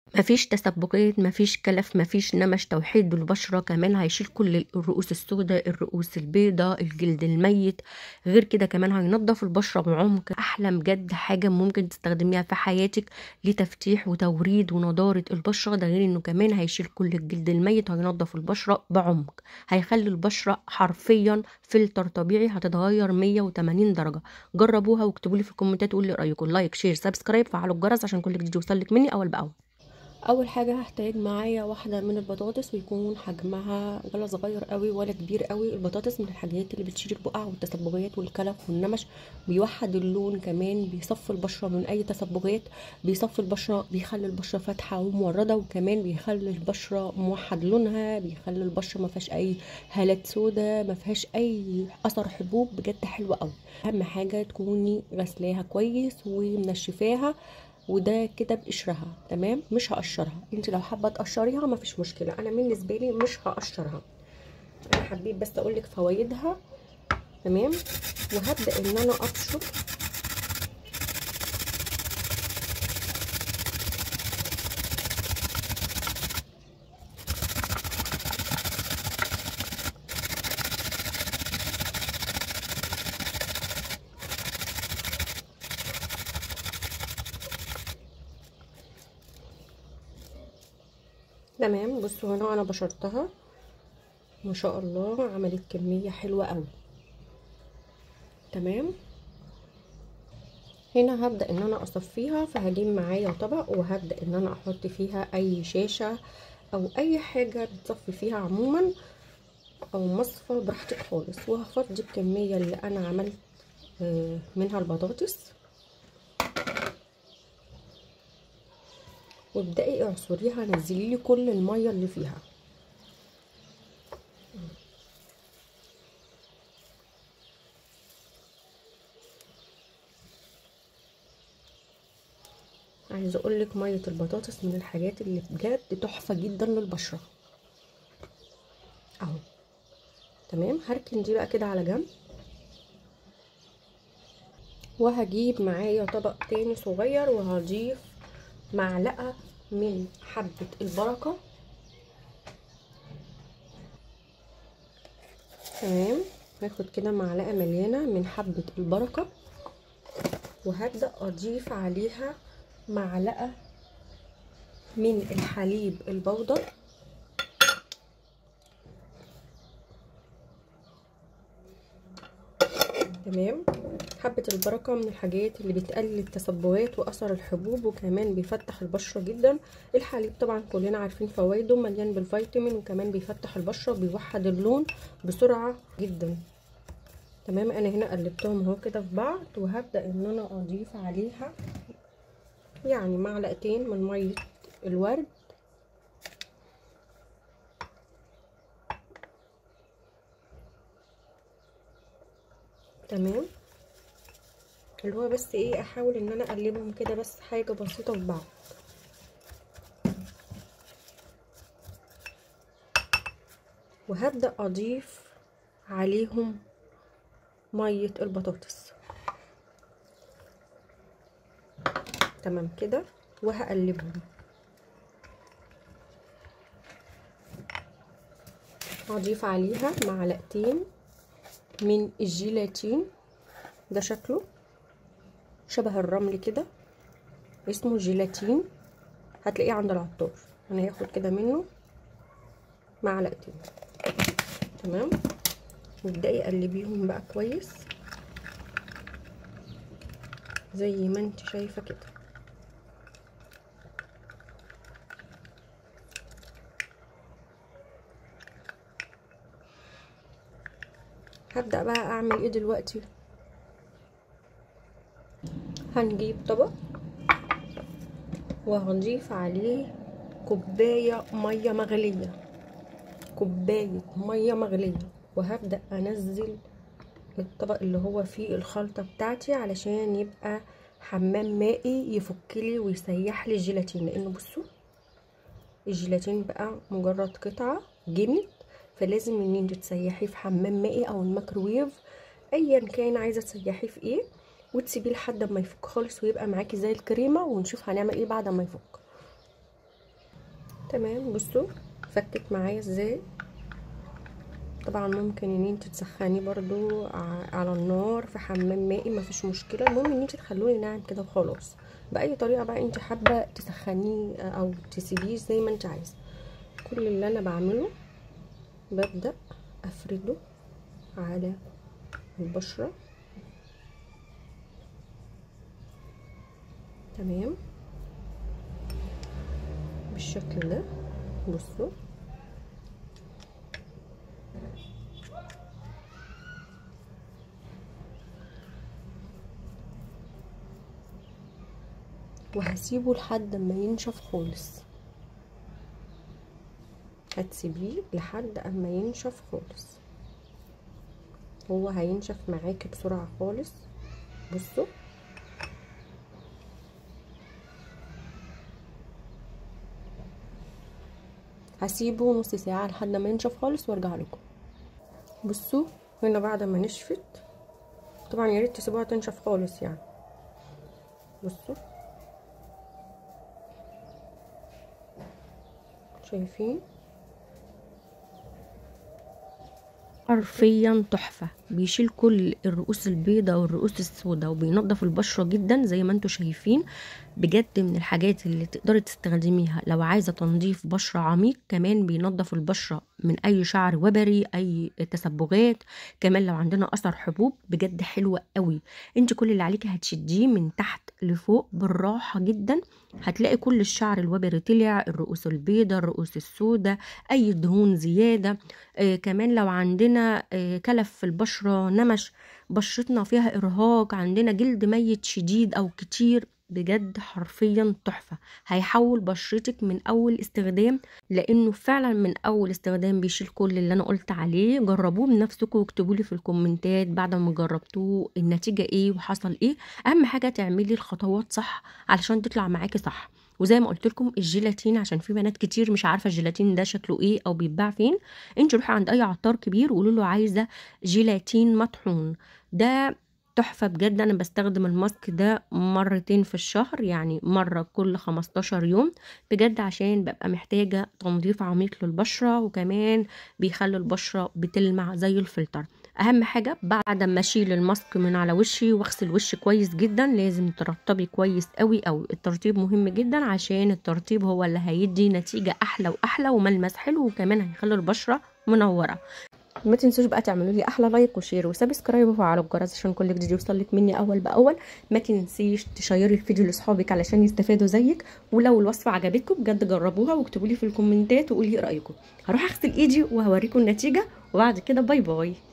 مفيش تسبقات مفيش كلف مفيش نمش توحيد بالبشرة كمان هيشيل كل الرؤوس السوداء الرؤوس البيضاء الجلد الميت غير كده كمان هينضف البشرة بعمق أحلى بجد حاجة ممكن تستخدميها في حياتك لتفتيح وتوريد ونضارة البشرة ده غير انه كمان هيشيل كل الجلد الميت هينضف البشرة بعمق هيخلي البشرة حرفيا فلتر طبيعي هتتغير 180 درجة جربوها واكتبوا لي في الكومنتات وقولوا لي رأيكم لايك شير سبسكرايب فعلوا الجرس عشان كل جديد يوصلك مني أول بأول اول حاجه هحتاج معايا واحده من البطاطس ويكون حجمها ولا صغير قوي ولا كبير قوي البطاطس من الحاجات اللي بتشيل البقع والتسبغات والكلف والنمش بيوحد اللون كمان بيصفي البشره من اي تسبغات بيصفي البشره بيخلي البشره فاتحه ومورده وكمان بيخلي البشره موحد لونها بيخلي البشره ما فيهاش اي هالات سودا ما فيهاش اي اثر حبوب بجد حلوه قوي اهم حاجه تكوني غسلاها كويس ومنشفاها وده كده بقشرها تمام مش هقشرها انت لو حابه تقشريها مفيش مشكله انا بالنسبه لي مش هقشرها انا حبيت بس اقول لك فوائدها تمام وهبدا ان انا ابشر تمام بصوا هنا انا بشرتها ما شاء الله عملت كميه حلوه قوي تمام هنا هبدا ان انا اصفيها فهجيب معايا طبق وهبدا ان انا احط فيها اي شاشه او اي حاجه بتصفي فيها عموما او مصفى براحتك خالص وهفضي الكميه اللي انا عملت منها البطاطس وابدأي اعصريها نزلي لي كل الميه اللي فيها عايزه اقول لك ميه البطاطس من الحاجات اللي بجد تحفه جدا للبشره اهو تمام هركن دي بقى كده على جنب وهجيب معايا طبق تاني صغير وهضيف معلقة من حبة البركة تمام هاخد كده معلقة مليانة من حبة البركة وهبدأ أضيف عليها معلقة من الحليب البودر تمام حبة البركة من الحاجات اللي بتقلل التسبغات وأثر الحبوب وكمان بيفتح البشرة جدا الحليب طبعا كلنا عارفين فوائده مليان بالفيتامين وكمان بيفتح البشرة بيوحد اللون بسرعة جدا تمام انا هنا قلبتهم اهو كده في بعض وهبدأ ان انا اضيف عليها يعني معلقتين من مية الورد تمام اللي هو بس ايه احاول ان انا اقلبهم كده بس حاجه بسيطه في بعض وهبدا اضيف عليهم ميه البطاطس تمام كده وهقلبهم هضيف عليها معلقتين من الجيلاتين ده شكله شبه الرمل كده اسمه جيلاتين هتلاقيه عند العطار انا هاخد كده منه معلقتين تمام وابدأي قلبيهم بقى كويس زي ما انت شايفه كده هبدأ بقى اعمل ايه دلوقتي هنجيب طبق وهنضيف عليه كوباية مية مغلية كوباية مية مغلية وهبدأ انزل الطبق اللي هو فيه الخلطة بتاعتي علشان يبقى حمام مائي يفكلي ويسيح لي الجيلاتين لانه بصوا الجيلاتين بقى مجرد قطعة جمد فلازم ان انت تسيحيه في حمام مائي او الميكروويف ايا كان عايزه تسيحيه في ايه وتسيبيه لحد ما يفك خالص ويبقى معاكي زي الكريمه ونشوف هنعمل ايه بعد ما يفك تمام بصوا فكت معايا ازاي طبعا ممكن ان انت تسخنيه برضو على النار في حمام مائي مفيش مشكله المهم ان انت تخلوه ناعم كده وخلاص باي طريقه بقى انت حابه تسخنيه او تسيبيه زي ما انت عايزه كل اللي انا بعمله ببدا افرده على البشره تمام بالشكل ده بصوا وهسيبه لحد ما ينشف خالص هتسيبيه لحد اما ينشف خالص هو هينشف معاكي بسرعه خالص بصوا هسيبه نص ساعه لحد ما ينشف خالص وارجع لكم بصوا هنا بعد ما نشفت طبعا يا ريت تسيبوها تنشف خالص يعني بصوا شايفين حرفيا تحفه بيشيل كل الرؤوس البيضاء والرؤوس السوداء وبينظف البشره جدا زي ما انتم شايفين بجد من الحاجات اللي تقدري تستخدميها لو عايزه تنظيف بشره عميق كمان بينظف البشره من اي شعر وبري اي تسبغات كمان لو عندنا اثر حبوب بجد حلوه قوي انت كل اللي عليكي هتشديه من تحت لفوق بالراحه جدا هتلاقي كل الشعر الوبري طلع الرؤوس البيضاء الرؤوس السوداء اي دهون زياده آه كمان لو عندنا آه كلف في البشره نمش بشرتنا فيها ارهاق عندنا جلد ميت شديد او كتير بجد حرفيا تحفة هيحول بشرتك من أول استخدام لأنه فعلا من أول استخدام بيشيل كل اللي أنا قلت عليه جربوه بنفسكم واكتبوا لي في الكومنتات بعد ما جربتوه النتيجة ايه وحصل ايه أهم حاجة تعملي الخطوات صح علشان تطلع معاكي صح وزي ما قلت لكم الجيلاتين عشان في بنات كتير مش عارفه الجيلاتين ده شكله ايه او بيتباع فين انت روحي عند اي عطار كبير وقولوا له عايزه جيلاتين مطحون ده تحفة بجد أنا بستخدم الماسك ده مرتين في الشهر يعني مرة كل 15 يوم بجد عشان ببقى محتاجة تنظيف عميق للبشرة وكمان بيخلي البشرة بتلمع زي الفلتر أهم حاجة بعد ما أشيل الماسك من على وشي واغسل وشي كويس جدا لازم ترطبي كويس قوي أوي الترطيب مهم جدا عشان الترطيب هو اللي هيدي نتيجة أحلى وأحلى وملمس حلو وكمان هيخلي البشرة منورة ما تنسوش بقى تعملوا لي احلى لايك وشير وسبسكرايب وفعلوا الجرس عشان كل جديد يوصلك مني اول باول ما تنسيش تشيري الفيديو لاصحابك علشان يستفادوا زيك ولو الوصفه عجبتكم بجد جربوها واكتبوا لي في الكومنتات وقولي رايكم هروح اغسل ايدي وهوريكم النتيجه وبعد كده باي باي